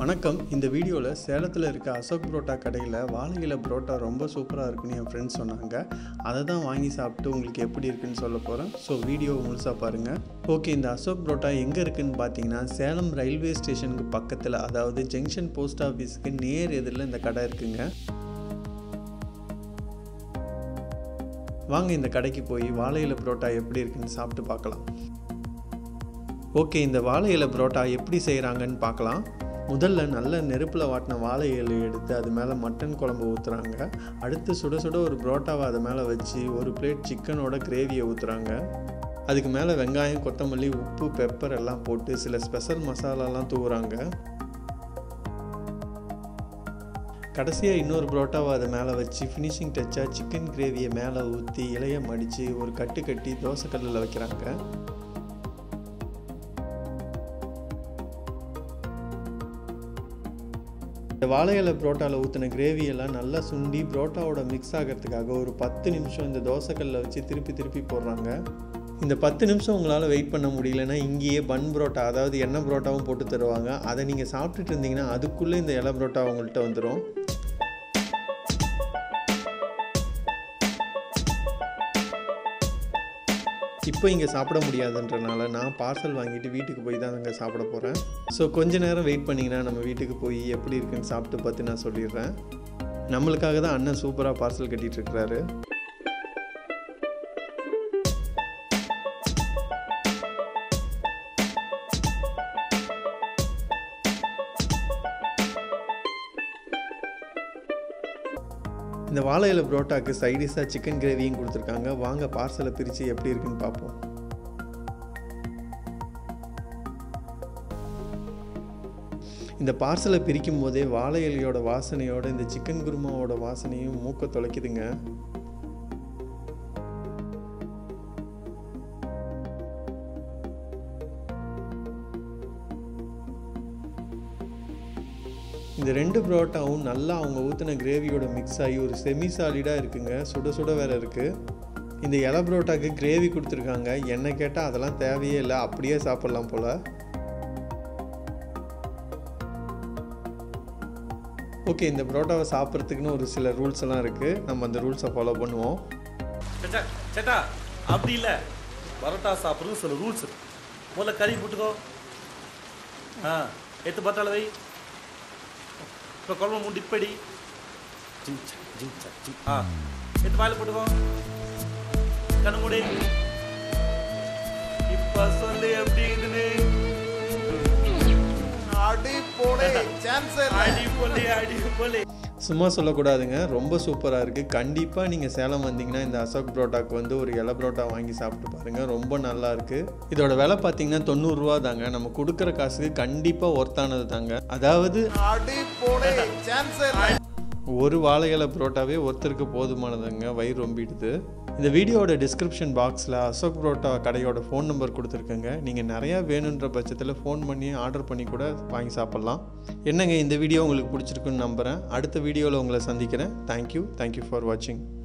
வணக்கம் இந்த வீடியோவில் சேலத்தில் இருக்க அசோக் புரோட்டா கடையில் வாழை இலை புரோட்டா ரொம்ப சூப்பராக இருக்குன்னு என் ஃப்ரெண்ட்ஸ் சொன்னாங்க அதை தான் வாங்கி சாப்பிட்டு உங்களுக்கு எப்படி இருக்குன்னு சொல்ல போகிறேன் ஸோ வீடியோ முழுசாக பாருங்கள் ஓகே இந்த அசோக் புரோட்டா எங்கே இருக்குன்னு பார்த்தீங்கன்னா சேலம் ரயில்வே ஸ்டேஷனுக்கு பக்கத்தில் அதாவது ஜங்ஷன் போஸ்ட் ஆஃபீஸுக்கு நேர் எதிரில் இந்த கடை இருக்குங்க வாங்க இந்த கடைக்கு போய் வாழை இலை புரோட்டா எப்படி இருக்குன்னு சாப்பிட்டு பார்க்கலாம் ஓகே இந்த வாழை இலை புரோட்டா எப்படி செய்கிறாங்கன்னு பார்க்கலாம் முதல்ல நல்ல நெருப்பில் வாட்டின வாழை இலை எடுத்து அது மேலே மட்டன் குழம்பு ஊற்றுறாங்க அடுத்து சுட சுட ஒரு புரோட்டாவை அது மேலே வச்சு ஒரு பிளேட் சிக்கனோட கிரேவியை ஊற்றுறாங்க அதுக்கு மேலே வெங்காயம் கொத்தமல்லி உப்பு பெப்பர் எல்லாம் போட்டு சில ஸ்பெஷல் மசாலாலாம் தூவுறாங்க கடைசியாக இன்னொரு புரோட்டாவை அதை மேலே வச்சு ஃபினிஷிங் டச்சாக சிக்கன் கிரேவியை மேலே ஊற்றி இலையை மடித்து ஒரு கட்டு கட்டி தோசைக்கல்லில் வைக்கிறாங்க இந்த வாழை இலை புரோட்டாவில் ஊற்றின கிரேவியெல்லாம் நல்லா சுண்டி புரோட்டாவோட மிக்ஸ் ஆகிறதுக்காக ஒரு பத்து நிமிஷம் இந்த தோசைக்கல்லில் வச்சு திருப்பி திருப்பி போடுறாங்க இந்த பத்து நிமிஷம் உங்களால் வெயிட் பண்ண முடியலன்னா இங்கேயே பன் புரோட்டா அதாவது எண்ணெய் புரோட்டாவும் போட்டு தருவாங்க அதை நீங்கள் சாப்பிட்டுட்டு இருந்தீங்கன்னா அதுக்குள்ளே இந்த இலை புரோட்டா உங்கள்கிட்ட வந்துடும் இப்போ இங்கே சாப்பிட முடியாதுன்றனால நான் பார்சல் வாங்கிட்டு வீட்டுக்கு போய் தான் அங்கே சாப்பிட போகிறேன் ஸோ கொஞ்ச நேரம் வெயிட் பண்ணிங்கன்னா நம்ம வீட்டுக்கு போய் எப்படி இருக்குன்னு சாப்பிட்டு பார்த்து நான் சொல்லிடுறேன் நம்மளுக்காக தான் அண்ணன் சூப்பராக பார்சல் கட்டிகிட்டு இருக்கிறாரு இந்த வாழை இலை புரோட்டாக்கு சைடிஷாக சிக்கன் கிரேவியும் கொடுத்துருக்காங்க வாங்க பார்சலை பிரித்து எப்படி இருக்குன்னு பார்ப்போம் இந்த பார்சலை பிரிக்கும் போதே வாழை இலையோட வாசனையோட இந்த சிக்கன் குருமாவோட வாசனையும் மூக்க தொலைக்குதுங்க இந்த ரெண்டு புரோட்டாவும் நல்லா அவங்க ஊற்றின கிரேவியோட மிக்ஸ் ஆகி ஒரு செமி சாலிடாக இருக்குங்க சுட சுட வேற இருக்குது இந்த இலை புரோட்டாக்கு கிரேவி கொடுத்துருக்காங்க என்ன கேட்டால் அதெல்லாம் தேவையே இல்லை அப்படியே சாப்பிட்லாம் போல் ஓகே இந்த புரோட்டாவை சாப்பிட்றதுக்குன்னு ஒரு சில ரூல்ஸ் எல்லாம் இருக்குது நம்ம அந்த ரூல்ஸை ஃபாலோ பண்ணுவோம் சேட்டா சேட்டா அப்படி இல்லை பரோட்டா சாப்பிட்றது சில ரூல்ஸ் இருக்கு முதல்ல கறி போட்டுக்கோ ஆ எடுத்து பார்த்தால வை இப்போ குழம்பு மூணு டிப்படி ஜிங் சக், ஜிங் சக், ஜிங். ஆ எடுத்து வாயில போட்டுக்கோ கண்ணு மூடி இப்போ சொல்லு எப்படி இருந்துன்னு அடி போடே சான்ஸ் அடி போலே அடி போலே சும்மா சொல்லக்கூடாதுங்க ரொம்ப சூப்பராக இருக்குது கண்டிப்பாக நீங்கள் சேலம் வந்தீங்கன்னா இந்த அசோக் புரோட்டாக்கு வந்து ஒரு இலை புரோட்டா வாங்கி சாப்பிட்டு பாருங்கள் ரொம்ப நல்லா இருக்குது இதோட விலை பார்த்தீங்கன்னா தொண்ணூறுரூவா தாங்க நம்ம கொடுக்குற காசுக்கு கண்டிப்பாக ஒர்த்தானது தாங்க அதாவது அடி போடே சான்ஸ் ஒரு வாழை இலை புரோட்டாவே ஒருத்தருக்கு போதுமானதுங்க வயிறு ரொம்பிடுது இந்த வீடியோவோட டிஸ்கிரிப்ஷன் பாக்ஸில் அசோக் புரோட்டா கடையோட ஃபோன் நம்பர் கொடுத்துருக்கேங்க நீங்கள் நிறையா வேணுன்ற பட்சத்தில் ஃபோன் பண்ணி ஆர்டர் பண்ணி கூட வாங்கி சாப்பிட்லாம் என்னங்க இந்த வீடியோ உங்களுக்கு பிடிச்சிருக்குன்னு நம்புகிறேன் அடுத்த வீடியோவில் உங்களை சந்திக்கிறேன் தேங்க்யூ தேங்க்யூ ஃபார் வாட்சிங்